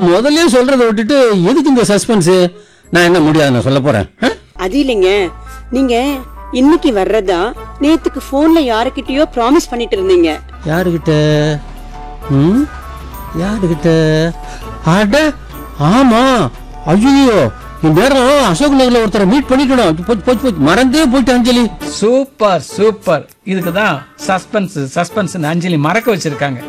முதல்லயே சொல்றதை விட்டுட்டு எதுக்கு இந்த சஸ்பென்ஸ் நான் என்ன முடியாது நான் சொல்ல போறேன் ஆ? அது இல்லைங்க நீங்க இன்னைக்கு வர்றதா நேத்துக்கு போன்ல யாருக்கிட்டயோ ப்ராமிஸ் பண்ணிட்டு இருந்தீங்க யாருகிட்ட ம் யாருகிட்ட அட ஆமா ஐயோ இந்நேரம் அசோக் நகர்ல ஒருத்தரை மீட் பண்ணிக்கணும் போச்சு போச்சு போச்சு மறந்தே போயிட்டு அஞ்சலி சூப்பர் சூப்பர் இதுக்கு தான் சஸ்பென்ஸ் சஸ்பென்ஸ் அஞ்சலி மறக்க வச்சிருக்காங்க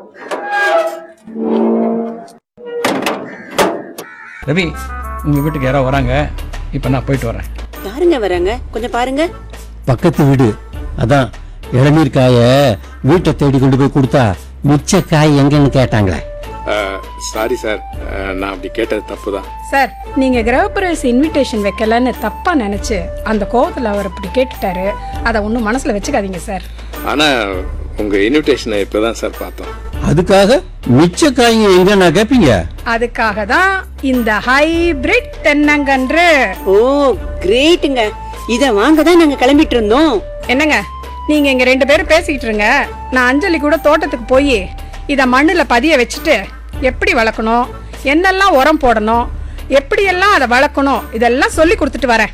ரவி உங்க வீட்டுக்கு யாரோ வராங்க இப்போ நான் போயிட்டு வரேன் யாருங்க வராங்க கொஞ்சம் பாருங்க பக்கத்து வீடு அதான் இளநீர் காய வீட்டை தேடி கொண்டு போய் கொடுத்தா மிச்ச காய் எங்கன்னு கேட்டாங்களே சாரி சார் நான் அப்படி கேட்டது தப்பு தான் சார் நீங்க கிரகப்பிரவேச இன்விடேஷன் வைக்கலன்னு தப்பா நினைச்சு அந்த கோவத்துல அவர் இப்படி கேட்டுட்டாரு அதை ஒன்றும் மனசுல வச்சுக்காதீங்க சார் ஆனால் உங்கள் இன்விடேஷனை இப்போ தான் சார் பார்த்தோம் அதுக்காக மிச்ச காய்ங்க எங்க நான் கேப்பீங்க அதுக்காக தான் இந்த ஹைபிரிட் தென்னங்கன்று ஓ கிரேட்டுங்க இத வாங்க தான் நாங்க கிளம்பிட்டு இருந்தோம் என்னங்க நீங்க இங்க ரெண்டு பேரும் பேசிக்கிட்டு இருங்க நான் அஞ்சலி கூட தோட்டத்துக்கு போய் இத மண்ணுல பதிய வச்சுட்டு எப்படி வளர்க்கணும் என்னெல்லாம் உரம் போடணும் எப்படியெல்லாம் அதை வளர்க்கணும் இதெல்லாம் சொல்லி கொடுத்துட்டு வரேன்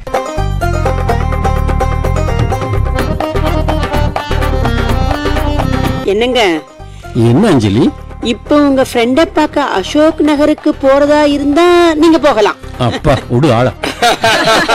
என்னங்க என்ன அஞ்சலி இப்போ உங்க ஃப்ரெண்ட பார்க்க அசோக் நகருக்கு போறதா இருந்தா நீங்க போகலாம் அப்பா விடு ஆள